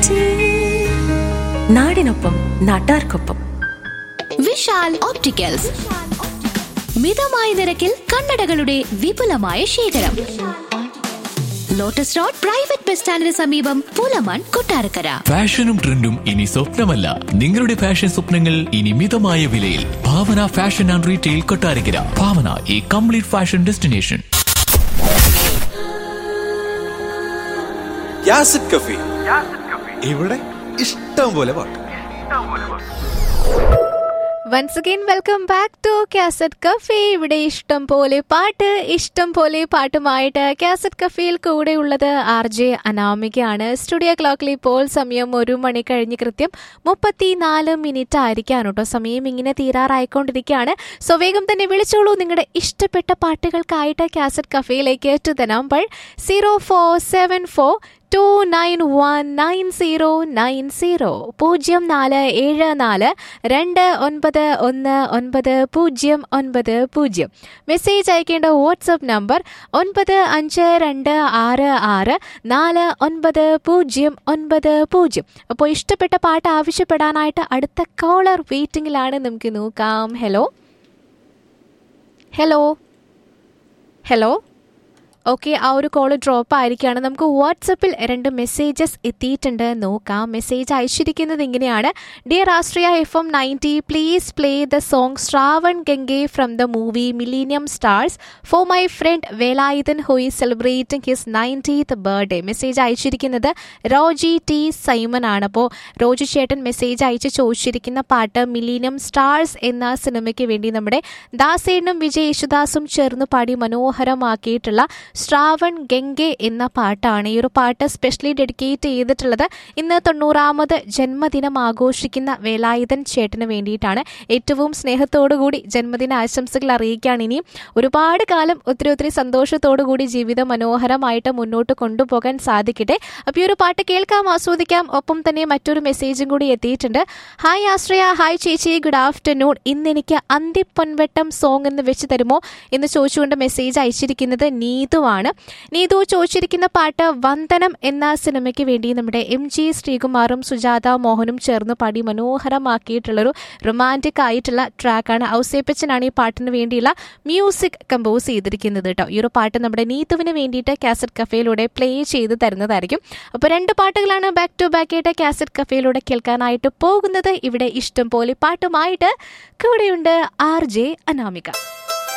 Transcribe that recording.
city നാടിനൊപ്പം നാട്ടാർക്കൊപ്പം Vishal opticals മിതമായ നിരക്കിൽ കണ്ണടകളുടെ വിപുലമായ ശേഖരം ലോട്ടസ് റോഡ് പ്രൈവറ്റ് ബസ് സ്റ്റാൻഡിന് സമീപം പൂലമൺ കൊട്ടാരക്കര ഫാഷനും ട്രെൻഡും ഇനി സ്വപ്നമല്ല നിങ്ങളുടെ ഫാഷൻ സ്വപ്നങ്ങൾ ഇനി മിതമായ വിലയിൽ Bhavana fashion and retail Kottarakkara Bhavana ഈ കംപ്ലീറ്റ് ഫാഷൻ ഡെസ്റ്റിനേഷൻ യാസിഡ് കഫി ഇവിടെ ഇഷ്ടം പോലെ പാട്ട് once again welcome back to cassette cafe ഇവിടെ ഇഷ്ടം പോലെ പാട്ട് ഇഷ്ടം പോലെ പാട്ടുമായിട്ട് കാസറ്റ് കഫേയിൽ കൂടെ ഉള്ളത് ആർ ജെ അനാമികയാണ് സ്റ്റുഡിയോ ക്ലോക്കിൽ ഇപ്പോൾ സമയം ഒരു മണി കഴിഞ്ഞ് കൃത്യം മുപ്പത്തിനാല് മിനിറ്റ് ആയിരിക്കാണ് കേട്ടോ സമയം ഇങ്ങനെ തീരാറായിക്കൊണ്ടിരിക്കുകയാണ് സോ വേഗം തന്നെ വിളിച്ചോളൂ നിങ്ങളുടെ ഇഷ്ടപ്പെട്ട പാട്ടുകൾക്കായിട്ട് കാസറ്റ് കഫേയിലേക്ക് to the number zero four seven four two nine one nine zero nine zero പൂജ്യം നാല് ഏഴ് നാല് രണ്ട് ഒൻപത് ഒന്ന് ഒൻപത് പൂജ്യം ഒൻപത് പൂജ്യം മെസ്സേജ് അയക്കേണ്ട വാട്സപ്പ് നമ്പർ ഒൻപത് അഞ്ച് രണ്ട് ആറ് ആറ് നാല് ഒൻപത് പൂജ്യം ഒൻപത് പൂജ്യം അപ്പോൾ ഇഷ്ടപ്പെട്ട പാട്ട് ആവശ്യപ്പെടാനായിട്ട് അടുത്ത കോളർ വെയിറ്റിംഗിലാണ് നമുക്ക് നോക്കാം ഹലോ ഹലോ ഹലോ ഓക്കെ ആ ഒരു കോൾ ഡ്രോപ്പ് ആയിരിക്കുകയാണ് നമുക്ക് വാട്സപ്പിൽ രണ്ട് മെസ്സേജസ് എത്തിയിട്ടുണ്ട് നോക്കാം മെസ്സേജ് അയച്ചിരിക്കുന്നത് ഇങ്ങനെയാണ് dear Rashtriya F M ninety please play the song Shravan Gange from the movie Millennium Stars for my friend Velayudhan who is celebrating his ninetieth birthday message അയച്ചിരിക്കുന്നത് റോജി ടി സൈമൻ ആണ് അപ്പോൾ റോജി ചേട്ടൻ മെസ്സേജ് അയച്ച് ചോദിച്ചിരിക്കുന്ന പാട്ട് മിലീനിയം സ്റ്റാർസ് എന്ന സിനിമയ്ക്ക് വേണ്ടി നമ്മുടെ ദാസേനും വിജയ് യേശുദാസും ചേർന്ന് പാടി മനോഹരമാക്കിയിട്ടുള്ള ശ്രാവൺ ഗംഗെ എന്ന പാട്ടാണ് ഈ ഒരു പാട്ട് സ്പെഷ്യലി ഡെഡിക്കേറ്റ് ചെയ്തിട്ടുള്ളത് ഇന്ന് തൊണ്ണൂറാമത് ജന്മദിനം ആഘോഷിക്കുന്ന വേലായുധൻ ചേട്ടന് വേണ്ടിയിട്ടാണ് ഏറ്റവും സ്നേഹത്തോടുകൂടി ജന്മദിന ആശംസകൾ അറിയിക്കുകയാണ് ഇനിയും ഒരുപാട് കാലം ഒത്തിരി ഒത്തിരി സന്തോഷത്തോടു കൂടി ജീവിതം മനോഹരമായിട്ട് മുന്നോട്ട് കൊണ്ടുപോകാൻ സാധിക്കട്ടെ അപ്പോൾ ഈ ഒരു പാട്ട് കേൾക്കാം ആസ്വദിക്കാം ഒപ്പം തന്നെ മറ്റൊരു മെസ്സേജും കൂടി എത്തിയിട്ടുണ്ട് ഹായ് ആശ്രയ ഹായ് ചേച്ചി ഗുഡ് ആഫ്റ്റർനൂൺ ഇന്ന് എനിക്ക് അന്തിപ്പൊൻവട്ടം സോങ് എന്ന് വെച്ച് തരുമോ എന്ന് ചോദിച്ചുകൊണ്ട് മെസ്സേജ് അയച്ചിരിക്കുന്നത് നീതുവാണ് നീതു ചോദിച്ചിരിക്കുന്ന പാട്ട് വന്ദനം എന്ന സിനിമയ്ക്ക് വേണ്ടി നമ്മുടെ എം ജി ശ്രീകുമാറും സുജാത മോഹനും ചേർന്ന് പാടി മനോഹരമാക്കിയിട്ടുള്ളൊരു റൊമാൻറ്റിക് ആയിട്ടുള്ള ട്രാക്കാണ് ഔസേപ്പച്ചനാണ് ഈ പാട്ടിന് വേണ്ടിയുള്ള മ്യൂസിക് കമ്പോസ് ചെയ്തിരിക്കുന്നത് കേട്ടോ ഈ ഒരു പാട്ട് നമ്മുടെ നീതുവിന് വേണ്ടിയിട്ട് കാസറ്റ് കഫേയിലൂടെ പ്ലേ ചെയ്ത് തരുന്നതായിരിക്കും അപ്പോൾ രണ്ട് പാട്ടുകളാണ് ബാക്ക് ടു ബാക്ക് ആയിട്ട് കാസറ്റ് കഫേയിലൂടെ കേൾക്കാനായിട്ട് പോകുന്നത് ഇവിടെ ഇഷ്ടം പോലെ പാട്ടുമായിട്ട് കൂടെയുണ്ട് ആർ ജെ അനാമിക